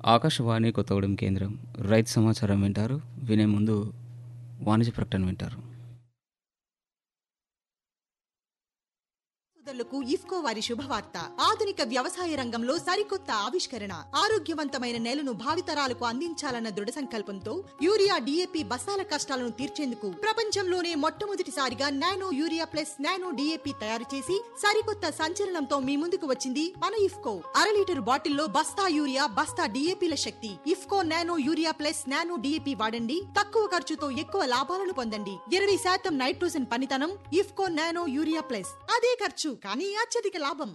ఆకాశవాణి కొత్తగూడెం కేంద్రం రైతు సమాచారం వింటారు వినే ముందు వాణిజ్య ప్రకటన వింటారు సోదరులకు ఇఫ్కో వారి శుభవార్త ఆధునిక వ్యవసాయ రంగంలో సరికొత్త ఆవిష్కరణ ఆరోగ్యవంతమైన నేలను భావితరాలకు అందించాలన్న దృఢ సంకల్పంతో యూరియా డిఏపి బస్తాల కష్టాలను తీర్చేందుకు ప్రపంచంలోనే మొట్టమొదటిసారిగా nano urea plus nano DAP తయారు చేసి సరికొత్త సంచలనంతో మీ ముందుకు వచ్చింది మన ఇఫ్కో అర లీటర్ బాటిల్లో బస్తా యూరియా బస్తా డిఏపిల శక్తి IFFCO nano urea plus nano DAP వాడండి తక్కువ ఖర్చుతో ఎక్కువ లాభాలను పొందండి ఇరవై శాతం నైట్రోజన్ పనితనం ఇఫ్కో నానో యూరియా ప్లస్ అదే ఖర్చు కానీ అత్యధిక లాభం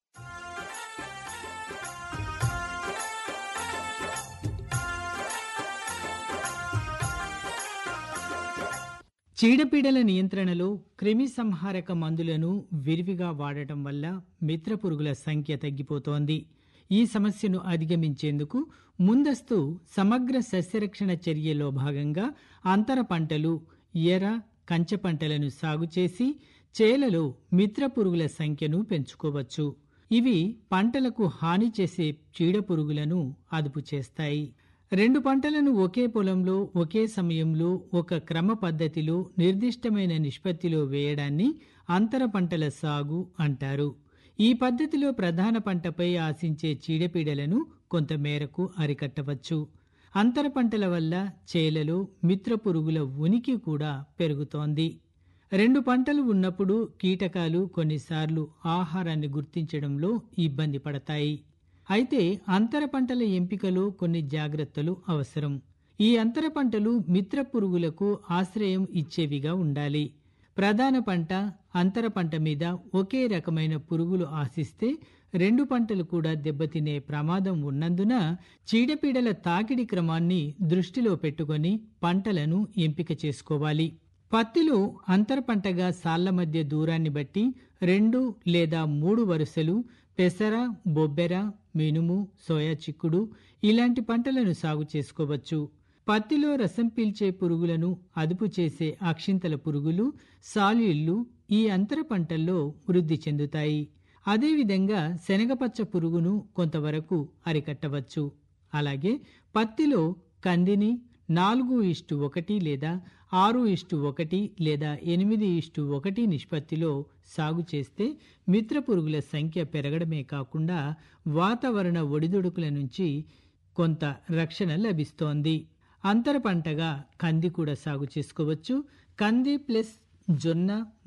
చీడపీడల నియంత్రణలో క్రిమి సంహారక మందులను విరివిగా వాడటం వల్ల మిత్రపురుగుల సంఖ్య తగ్గిపోతోంది ఈ సమస్యను అధిగమించేందుకు ముందస్తు సమగ్ర సస్యరక్షణ చర్యలో భాగంగా అంతర పంటలు ఎర కంచె పంటలను సాగు చేసి చేలలో మిత్రపురుగుల సంఖ్యను పెంచుకోవచ్చు ఇవి పంటలకు హాని చేసే చీడపురుగులను అదుపు చేస్తాయి రెండు పంటలను ఒకే పొలంలో ఒకే సమయంలో ఒక క్రమ పద్ధతిలో నిర్దిష్టమైన నిష్పత్తిలో వేయడాన్ని అంతర పంటల సాగు అంటారు ఈ పద్ధతిలో ప్రధాన పంటపై ఆశించే చీడపీడలను కొంతమేరకు అరికట్టవచ్చు అంతర పంటల వల్ల చేలలో మిత్రపురుగుల ఉనికి కూడా పెరుగుతోంది రెండు పంటలు ఉన్నప్పుడు కీటకాలు కొన్నిసార్లు ఆహారాన్ని గుర్తించడంలో ఇబ్బంది పడతాయి అయితే అంతర పంటల ఎంపికలో కొన్ని జాగ్రత్తలు అవసరం ఈ అంతర పంటలు మిత్ర పురుగులకు ఆశ్రయం ఇచ్చేవిగా ఉండాలి ప్రధాన పంట అంతర పంట మీద ఒకే రకమైన పురుగులు ఆశిస్తే రెండు పంటలు కూడా దెబ్బతినే ప్రమాదం ఉన్నందున చీడపీడల తాకిడి క్రమాన్ని దృష్టిలో పెట్టుకొని పంటలను ఎంపిక చేసుకోవాలి పత్తిలో అంతర పంటగా సాళ్ల మధ్య దూరాన్ని బట్టి రెండు లేదా మూడు వరుసలు పెసర బొబ్బెర మినుము సోయా చిక్కుడు ఇలాంటి పంటలను సాగు చేసుకోవచ్చు పత్తిలో రసం పీల్చే పురుగులను అదుపు చేసే అక్షింతల పురుగులు సాలీళ్లు ఈ అంతర పంటల్లో వృద్ధి చెందుతాయి అదేవిధంగా శనగపచ్చ పురుగును కొంతవరకు అరికట్టవచ్చు అలాగే పత్తిలో కందిని నాలుగు ఇష్టు ఒకటి లేదా ఆరు ఇష్టు ఒకటి లేదా ఎనిమిది ఇష్టు ఒకటి నిష్పత్తిలో సాగు చేస్తే మిత్ర పురుగుల సంఖ్య పెరగడమే కాకుండా వాతావరణ ఒడిదుడుకుల నుంచి కొంత రక్షణ లభిస్తోంది అంతర పంటగా కంది కూడా సాగు చేసుకోవచ్చు కంది ప్లస్ జొన్న